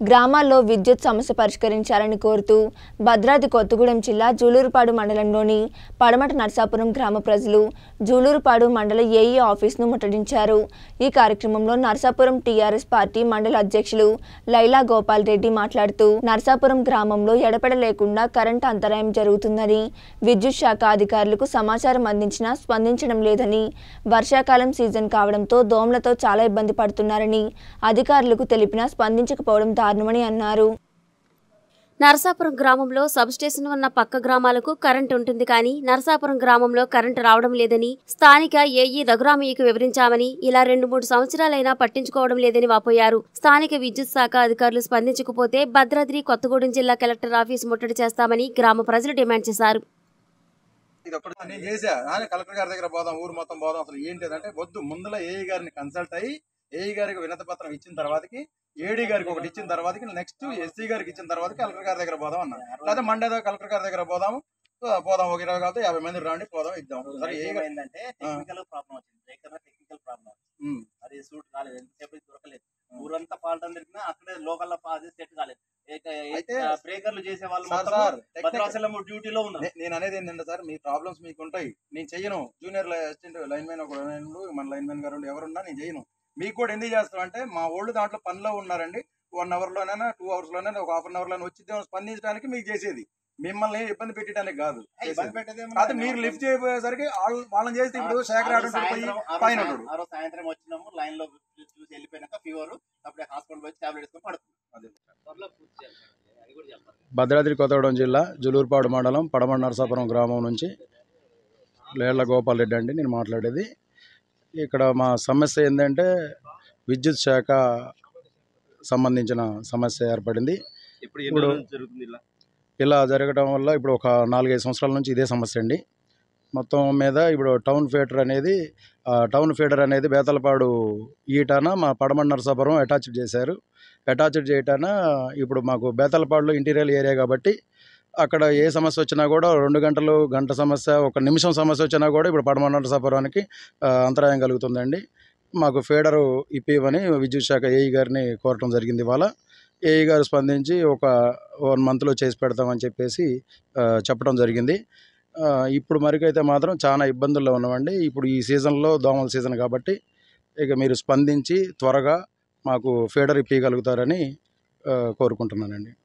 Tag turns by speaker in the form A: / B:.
A: గ్రామాల్లో విద్యుత్ సమస్య పరిష్కరించాలని కోరుతూ భద్రాద్రి కొత్తగూడెం జిల్లా జూలూరుపాడు మండలంలోని పడమట నర్సాపురం గ్రామ ప్రజలు జూలూరుపాడు మండల ఏఈ ఆఫీస్ను ముట్టడించారు ఈ కార్యక్రమంలో నర్సాపురం టీఆర్ఎస్ పార్టీ మండల అధ్యక్షులు లైలా గోపాల్ రెడ్డి మాట్లాడుతూ నర్సాపురం గ్రామంలో ఎడపెడ లేకుండా కరెంటు అంతరాయం జరుగుతుందని విద్యుత్ శాఖ అధికారులకు సమాచారం అందించినా స్పందించడం లేదని వర్షాకాలం సీజన్ కావడంతో దోమలతో చాలా ఇబ్బంది పడుతున్నారని అధికారులకు తెలిపినా స్పందించకపోవడం దారుణమని అన్నారు
B: నరసాపురం గ్రామంలో సబ్స్టేషన్ ఉన్న పక్క గ్రామాలకు కరెంట్ ఉంటుంది కానీ నరసాపురం గ్రామంలో కరెంట్ రావడం లేదని స్థానిక ఏఈ రఘురామయ్యకు వివరించామని ఇలా రెండు మూడు సంవత్సరాలైనా పట్టించుకోవడం లేదని వాపోయారు స్థానిక విద్యుత్ శాఖ అధికారులు స్పందించకపోతే భద్రాద్రి కొత్తగూడెం జిల్లా కలెక్టర్ ఆఫీస్ ముట్టడి చేస్తామని గ్రామ ప్రజలు డిమాండ్ చేశారు
C: ఇది ఒకటి నేను చేసా నానే కలెక్టర్ గారి దగ్గర పోదాం ఊరు మొత్తం పోదాం అసలు ఏంటి అంటే వద్దు ముందులో ఏఈ గారిని కన్సల్ట్ అయ్యి ఏఈ గారికి వినతి పత్రం ఇచ్చిన తర్వాతకి ఏడీ గారికి ఒకటి ఇచ్చిన తర్వాతకి నెక్స్ట్ ఎస్సీ గారికి ఇచ్చిన తర్వాత కలెక్టర్ గారి దగ్గర పోదాం అన్నా లేదా మండే దాకా కలెక్టర్ గారి దగ్గర పోదాం ఆ, పోదాం ఒక ఇరవై కాదు యాభై మంది రాండి పోదాం ఇద్దాం సరే ఏఈ గారు
D: ఏంటంటే టెక్నికల్ ప్రాబ్లం వచ్చింది బ్రేకర్ టెక్నికల్ ప్రాబ్లం
C: ఉమ్,
D: అది సూట్ కాలేదు ఎంతసేపు ఇది దొరకలేదు ఊరంతా ఫాల్ట్ అని తిరిగినా అక్కడే లోకల్ అది సెట్ కాలేదు
C: అయితే
D: బ్రేకర్లు చేసే వాళ్ళు
C: సార్
D: మొత్తం
C: సార్ technical-
D: భద్రాచలం డ్యూటీలో ఉన్నారు
C: నే- నేను అనేది ఏంటంటే సార్ మీ ప్రాబ్లమ్స్ మీకు ఉంటాయి నేను చెయ్యను జూనియర్ అసిస్టెంట్ లైన్ మ్యాన్ ఒక లైన్ మన లైన్ మ్యాన్ గారు ఉండి ఎవరున్నా నేను చెయ్యను మీకు కూడా ఎందుకు చేస్తాం అంటే మా వాళ్ళు దాంట్లో పనిలో ఉన్నారండి వన్ అవర్ లోనైనా టూ అవర్స్ లోనైనా ఒక హాఫ్ అన్ అవర్ లోనే వచ్చి స్పందించడానికి మీకు చేసేది మిమ్మల్ని ఇబ్బంది పెట్టడానికి కాదు
D: ఇబ్బంది పెట్టేదేమో
C: కాదు మీరు లిఫ్ట్ చేయబోయేసరికి వాళ్ళు- వాళ్ళని చేస్తే ఇప్పుడు శేఖర్ ఆడు ఉంటాడు, పోయి
D: సాయంత్రం- ఆ రోజు
C: పైన
D: సాయం-
C: ఉంటాడు
D: ఆ రోజు సాయంత్రం వచ్చినాము లైన్ లో చూసి వెళ్ళిపోయినాక ఫీవర్ అప్పుడే హాస్పిటల్ వచ్చి టాబ్లెట్ వేసుకొని పడుతుంది
E: భద్రాద్రి కొత్తగూడెం జిల్లా జులూరుపాడు మండలం పడమర నరసాపురం గ్రామం నుంచి లేళ్ల గోపాల్ రెడ్డి అండి నేను మాట్లాడేది ఇక్కడ మా సమస్య ఏంటంటే విద్యుత్ శాఖ సంబంధించిన సమస్య ఏర్పడింది
D: ఇప్పుడు
E: ఎన్ని రోజులు
D: జరుగుతుంది ఇలా
E: ఇలా జరగడం వల్ల ఇప్పుడు ఒక నాలుగైదు సంవత్సరాల నుంచి ఇదే సమస్య అండి మొత్తం మీద ఇప్పుడు టౌన్ ఫీడర్ అనేది ఆ, టౌన్ ఫీడర్ అనేది బేతలపాడు ఈటాన మా పడమర నరసాపురం అటాచ్ చేశారు అటాచ్ చేయటాన ఇప్పుడు మాకు బేతలపాడులో ఇంటీరియర్ ఏరియా కాబట్టి అక్కడ ఏ సమస్య వచ్చినా కూడా రెండు గంటలు గంట సమస్య ఒక నిమిషం సమస్య వచ్చినా కూడా ఇప్పుడు పడమర నరసాపురానికి ఆ, అంతరాయం కలుగుతుందండి మాకు ఫీడరు ఇప్పివని విద్యుత్ శాఖ ఏఈ గారిని కోరటం జరిగింది ఇవాళ ఏఈ గారు స్పందించి ఒక వన్ మంత్లో చేసి పెడతామని చెప్పేసి ఆ, చెప్పడం జరిగింది ఆ, ఇప్పుడు మరికైతే మాత్రం చాలా ఇబ్బందుల్లో ఉన్నామండి ఇప్పుడు ఈ సీజన్లో దోమల సీజన్ కాబట్టి ఇక మీరు స్పందించి త్వరగా మాకు ఫీడర్ ఇప్పగలుగుతారని ఆ, కోరుకుంటున్నానండి